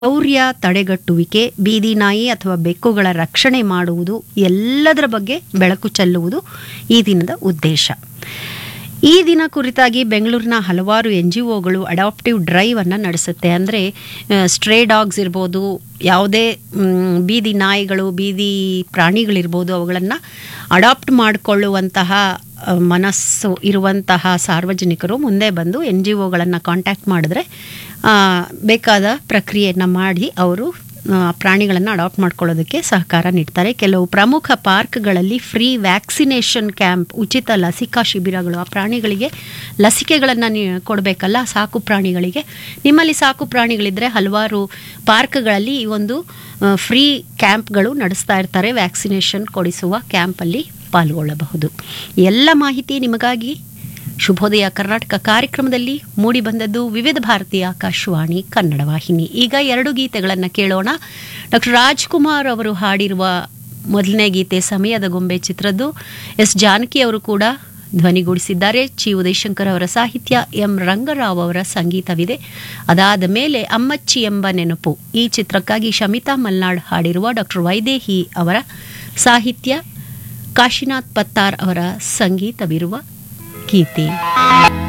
ಕ್ರೌರ್ಯ ತಡೆಗಟ್ಟುವಿಕೆ ಬೀದಿ ನಾಯಿ ಅಥವಾ ಬೆಕ್ಕುಗಳ ರಕ್ಷಣೆ ಮಾಡುವುದು ಎಲ್ಲದರ ಬಗ್ಗೆ ಬೆಳಕು ಚೆಲ್ಲುವುದು ಈ ದಿನದ ಉದ್ದೇಶ ಈ ದಿನ ಕುರಿತಾಗಿ ಬೆಂಗಳೂರಿನ ಹಲವಾರು ಎನ್ ಜಿ ಒಗಳು ಅಡಾಪ್ಟಿವ್ ಡ್ರೈವ್ ಅನ್ನು ನಡೆಸುತ್ತೆ ಅಂದರೆ ಸ್ಟ್ರೇ ಡಾಗ್ಸ್ ಇರ್ಬೋದು ಯಾವುದೇ ಮ್, ಬೀದಿ ನಾಯಿಗಳು ಬೀದಿ ಪ್ರಾಣಿಗಳಿರ್ಬೋದು ಅವುಗಳನ್ನು ಅಡಾಪ್ಟ್ ಮಾಡಿಕೊಳ್ಳುವಂತಹ ಅ, ಮನಸ್ಸು ಇರುವಂತಹ ಸಾರ್ವಜನಿಕರು ಮುಂದೆ ಬಂದು ಎನ್ ಜಿ ಒಗಳನ್ನು ಕಾಂಟ್ಯಾಕ್ಟ್ ಮಾಡಿದ್ರೆ ಆ, ಬೇಕಾದ ಪ್ರಕ್ರಿಯೆಯನ್ನು ಮಾಡಿ ಅವರು ಪ್ರಾಣಿಗಳನ್ನು ಅಡಾಪ್ಟ್ ಮಾಡ್ಕೊಳ್ಳೋದಕ್ಕೆ ಸಹಕಾರ ನೀಡ್ತಾರೆ ಕೆಲವು ಪ್ರಮುಖ ಪಾರ್ಕ್ಗಳಲ್ಲಿ ಫ್ರೀ ವ್ಯಾಕ್ಸಿನೇಷನ್ ಕ್ಯಾಂಪ್ ಉಚಿತ ಲಸಿಕಾ ಶಿಬಿರಗಳು ಆ ಪ್ರಾಣಿಗಳಿಗೆ ಲಸಿಕೆಗಳನ್ನು ನೀ ಕೊಡಬೇಕಲ್ಲ ಸಾಕು ಪ್ರಾಣಿಗಳಿಗೆ ನಿಮ್ಮಲ್ಲಿ ಸಾಕು ಪ್ರಾಣಿಗಳಿದ್ದರೆ ಹಲವಾರು ಪಾರ್ಕ್ಗಳಲ್ಲಿ ಈ ಒಂದು ಫ್ರೀ ಕ್ಯಾಂಪ್ಗಳು ನಡೆಸ್ತಾ ಇರ್ತಾರೆ ವ್ಯಾಕ್ಸಿನೇಷನ್ ಕೊಡಿಸುವ ಕ್ಯಾಂಪಲ್ಲಿ ಪಾಲ್ಗೊಳ್ಳಬಹುದು ಎಲ್ಲ ಮಾಹಿತಿ ನಿಮಗಾಗಿ ಶುಭೋದಯ ಕರ್ನಾಟಕ ಕಾರ್ಯಕ್ರಮದಲ್ಲಿ ಮೂಡಿ ಬಂದದ್ದು ವಿವಿಧ ಭಾರತೀಯ ಆಕಾಶವಾಣಿ ಕನ್ನಡ ವಾಹಿನಿ ಈಗ ಎರಡು ಗೀತೆಗಳನ್ನು ಕೇಳೋಣ ಡಾಕ್ಟರ್ ರಾಜ್ಕುಮಾರ್ ಅವರು ಹಾಡಿರುವ ಮೊದಲನೇ ಗೀತೆ ಸಮಯದ ಗೊಂಬೆ ಚಿತ್ರದ್ದು ಎಸ್ ಜಾನಕಿ ಅವರು ಕೂಡ ಧ್ವನಿಗೂಡಿಸಿದ್ದಾರೆ ಚಿ ಉದಯಶಂಕರ್ ಅವರ ಸಾಹಿತ್ಯ ಎಂ ರಂಗರಾವ್ ಅವರ ಸಂಗೀತವಿದೆ ಅದಾದ ಮೇಲೆ ಅಮ್ಮಚ್ಚಿ ಎಂಬ ನೆನಪು ಈ ಚಿತ್ರಕ್ಕಾಗಿ ಶಮಿತಾ ಮಲ್ನಾಡ್ ಹಾಡಿರುವ ಡಾಕ್ಟರ್ ವೈದೇಹಿ ಅವರ ಸಾಹಿತ್ಯ ಕಾಶಿನಾಥ್ ಪತ್ತಾರ್ ಅವರ ಸಂಗೀತವಿರುವ ಗೀತೆ